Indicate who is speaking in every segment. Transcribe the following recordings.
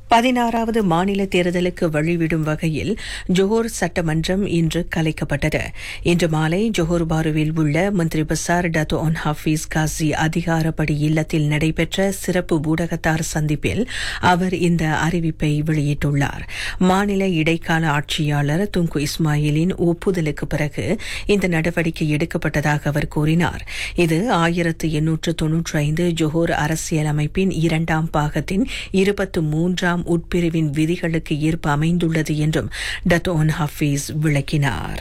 Speaker 1: பதினாறாவது மாநில தேர்தலுக்கு வழிவிடும் வகையில் ஜோஹர் சட்டமன்றம் இன்று கலைக்கப்பட்டது இன்று மாலை ஜோஹர் பாருவில் உள்ள மந்திரி பசார் டத்தோ ஒன் ஹாஃபீஸ் காசி அதிகாரப்படி இல்லத்தில் நடைபெற்ற சிறப்பு ஊடகத்தார் சந்திப்பில் அவர் இந்த அறிவிப்பை வெளியிட்டுள்ளார் மாநில இடைக்கால ஆட்சியாளர் துங்கு இஸ்மாயிலின் ஒப்புதலுக்கு பிறகு இந்த நடவடிக்கை எடுக்கப்பட்டதாக அவர் கூறினார் இது ஆயிரத்து எண்ணூற்று தொன்னூற்றி ஐந்து ஜோஹர் அரசியலமைப்பின் இரண்டாம் பாகத்தின் இருபத்து மூன்றாம் உட்பிரிவின் விதிகளுக்கு ஏற்ப அமைந்துள்ளது என்றும் டத்தோன் ஹஃபீஸ் விளக்கினார்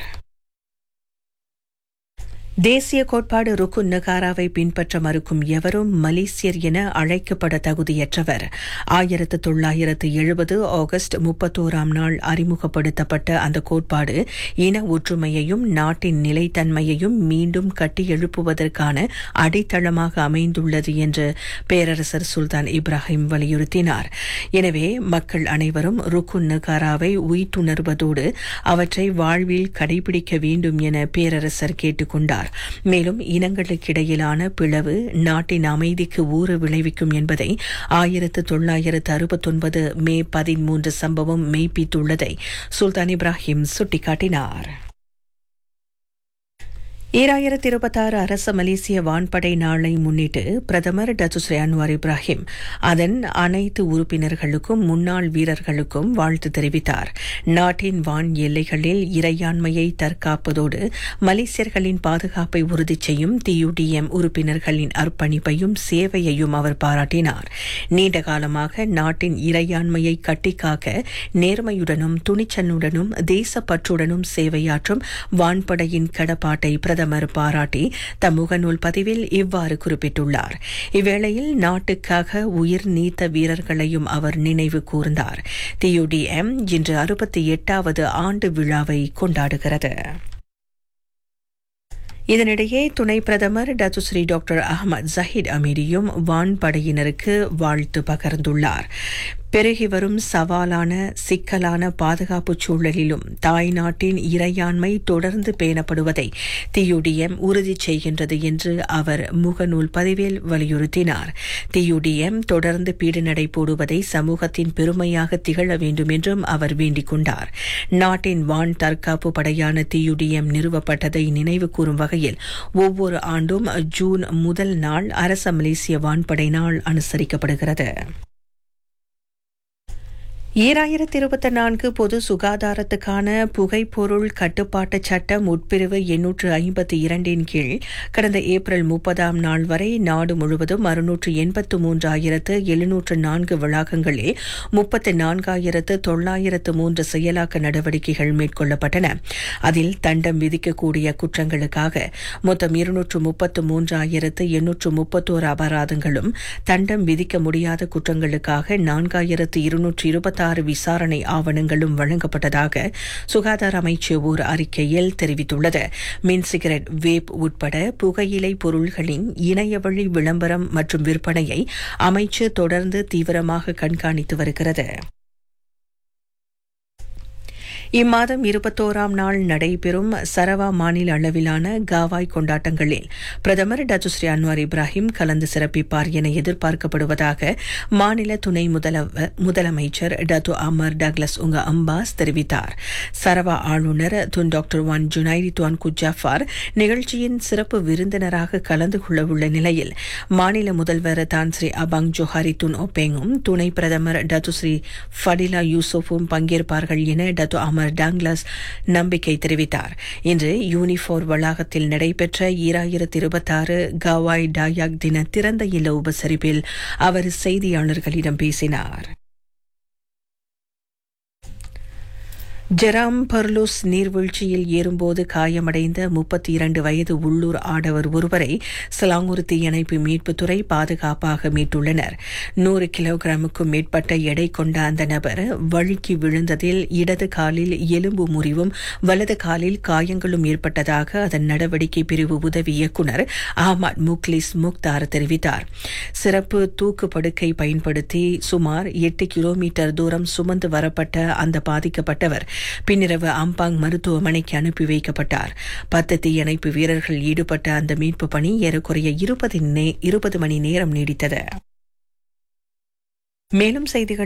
Speaker 1: தேசிய கோட்பாடு ருக்குன் நகாராவை பின்பற்ற மறுக்கும் எவரும் மலேசியர் என அழைக்கப்பட தகுதியற்றவர் ஆயிரத்து தொள்ளாயிரத்து எழுபது ஆகஸ்ட் முப்பத்தோராம் நாள் அறிமுகப்படுத்தப்பட்ட அந்த கோட்பாடு இன ஒற்றுமையையும் நாட்டின் நிலைத்தன்மையையும் மீண்டும் கட்டியெழுப்புவதற்கான அடித்தளமாக அமைந்துள்ளது என்று பேரரசர் சுல்தான் இப்ராஹிம் வலியுறுத்தினார் எனவே மக்கள் அனைவரும் ருக்குன் நகாராவை உயிர்த்துணர்வதோடு அவற்றை வாழ்வில் கடைபிடிக்க வேண்டும் என பேரரசர் கேட்டுக் கொண்டார் மேலும் இனங்களுக்கிடையிலான பிளவு நாட்டின் அமைதிக்கு ஊறு விளைவிக்கும் என்பதை ஆயிரத்து தொள்ளாயிரத்து அறுபத்தொன்பது மே பதிமூன்று சம்பவம் மெய்ப்பித்துள்ளதை சுல்தான் இப்ராஹிம் சுட்டிக்காட்டினார் ஈராயிரத்தி இருபத்தாறு அரச மலேசிய வான்படை நாளை முன்னிட்டு பிரதமர் டச்சுஸ்ரீ அன்வார் இப்ராஹிம் அதன் அனைத்து உறுப்பினர்களுக்கும் முன்னாள் வீரர்களுக்கும் வாழ்த்து தெரிவித்தார் நாட்டின் வான் எல்லைகளில் இறையாண்மையை தற்காப்பதோடு மலேசியர்களின் பாதுகாப்பை உறுதி செய்யும் டியுடிஎம் உறுப்பினர்களின் அர்ப்பணிப்பையும் சேவையையும் அவர் பாராட்டினார் நீண்ட காலமாக நாட்டின் இறையாண்மையை கட்டிக்காக்க நேர்மையுடனும் துணிச்சலுடனும் தேசப்பற்றுடனும் சேவையாற்றும் வான்படையின் கடப்பாட்டை பிரதமர் பாராட்டி தம் முகநூல் பதிவில் இவ்வாறு குறிப்பிட்டுள்ளார் இவ்வேளையில் நாட்டுக்காக உயிர் நீத்த வீரர்களையும் அவர் நினைவு கூர்ந்தார் டியுடிஎம் இன்று அறுபத்தி எட்டாவது ஆண்டு விழாவை கொண்டாடுகிறது இதனிடையே துணை பிரதமர் டத்துஸ்ரீ டாக்டர் அகமது ஜஹீத் அமீரியும் வான்படையினருக்கு வாழ்த்து பகர்ந்துள்ளார் பெருகி வரும் சவாலான சிக்கலான பாதுகாப்பு சூழலிலும் தாய்நாட்டின் இறையாண்மை தொடர்ந்து பேணப்படுவதை டியுடிஎம் உறுதி செய்கின்றது என்று அவர் முகநூல் பதிவில் வலியுறுத்தினார் டியுடிஎம் தொடர்ந்து பீடுநடை போடுவதை சமூகத்தின் பெருமையாக திகழ வேண்டும் என்றும் அவர் வேண்டிக் கொண்டார் நாட்டின் வான் தற்காப்பு படையான டியுடிஎம் நிறுவப்பட்டதை நினைவு கூறும் வகையில் ஒவ்வொரு ஆண்டும் ஜூன் முதல் நாள் அரச மலேசிய வான்படை நாள் அனுசரிக்கப்படுகிறது ஈராயிரத்தி இருபத்தி நான்கு பொது சுகாதாரத்துக்கான புகைப்பொருள் கட்டுப்பாட்டு சட்டம் உட்பிரிவு எண்ணூற்று ஐம்பத்தி இரண்டின் கீழ் கடந்த ஏப்ரல் முப்பதாம் நாள் வரை நாடு முழுவதும் அறுநூற்று எண்பத்து மூன்றாயிரத்து எழுநூற்று நான்கு வளாகங்களில் முப்பத்தி நான்காயிரத்து தொள்ளாயிரத்து மூன்று செயலாக்க நடவடிக்கைகள் மேற்கொள்ளப்பட்டன அதில் தண்டம் விதிக்கக்கூடிய குற்றங்களுக்காக மொத்தம் இருநூற்று முப்பத்து மூன்றாயிரத்து எண்ணூற்று முப்பத்தோரு அபராதங்களும் தண்டம் விதிக்க முடியாத குற்றங்களுக்காக நான்காயிரத்து இருநூற்று இருபத்தி ஆறு விசாரணை ஆவணங்களும் வழங்கப்பட்டதாக சுகாதார அமைச்சு ஒரு அறிக்கையில் தெரிவித்துள்ளது மின் சிகரெட் வேப் உட்பட புகையிலை பொருள்களின் இணையவழி விளம்பரம் மற்றும் விற்பனையை அமைச்சு தொடர்ந்து தீவிரமாக கண்காணித்து வருகிறது இம்மாதம் இருபத்தோராம் நாள் நடைபெறும் சரவா மாநில அளவிலான காவாய் கொண்டாட்டங்களில் பிரதமர் டச்சுஸ்ரீ அன்வார் இப்ராஹிம் கலந்து சிறப்பிப்பார் என எதிர்பார்க்கப்படுவதாக மாநில துணை முதலமைச்சர் டத்து அமர் டக்லஸ் உங்க அம்பாஸ் தெரிவித்தார் சரவா ஆளுநர் Tun doctor Wan Junaidi Tuan குஜாஃபார் நிகழ்ச்சியின் சிறப்பு விருந்தினராக கலந்து கொள்ளவுள்ள நிலையில் மாநில முதல்வர் தான் ஸ்ரீ அபாங் ஜோஹாரி துன் ஒபேங்கும் துணை பிரதமர் டத்துஸ்ரீ ஃபடிலா யூசுஃபும் பங்கேற்பார்கள் என டத்து அமர் டாங்லாஸ் நம்பிக்கை தெரிவித்தார் இன்று யூனிஃபோர் வளாகத்தில் நடைபெற்ற ஈராயிரத்தி இருபத்தாறு கவாய் டாயாக் தின திறந்த இல்ல உபசரிப்பில் அவர் செய்தியாளர்களிடம் பேசினார் ஜெராம் பர்லூஸ் நீர்வீழ்ச்சியில் ஏறும்போது காயமடைந்த முப்பத்தி இரண்டு வயது உள்ளூர் ஆடவர் ஒருவரை சிலாங்கூர் தீயணைப்பு மீட்புத்துறை பாதுகாப்பாக மீட்டுள்ளனர் நூறு கிலோகிராமுக்கும் மேற்பட்ட எடை கொண்ட அந்த நபர் வழுக்கி விழுந்ததில் இடது காலில் எலும்பு முறிவும் வலது காலில் காயங்களும் ஏற்பட்டதாக அதன் நடவடிக்கை பிரிவு உதவி இயக்குநர் அஹமத் முக்லிஸ் முக்தார் தெரிவித்தார் சிறப்பு தூக்கு படுக்கை பயன்படுத்தி சுமார் எட்டு கிலோமீட்டர் தூரம் சுமந்து வரப்பட்ட அந்த பாதிக்கப்பட்டவர் பின்னிரவு அம்பாங் மருத்துவமனைக்கு அனுப்பி வைக்கப்பட்டார் பத்து தீயணைப்பு வீரர்கள் ஈடுபட்ட அந்த மீட்பு பணி ஏறக்குறைய இருபது மணி நேரம் நீடித்தது மேலும் செய்திகள்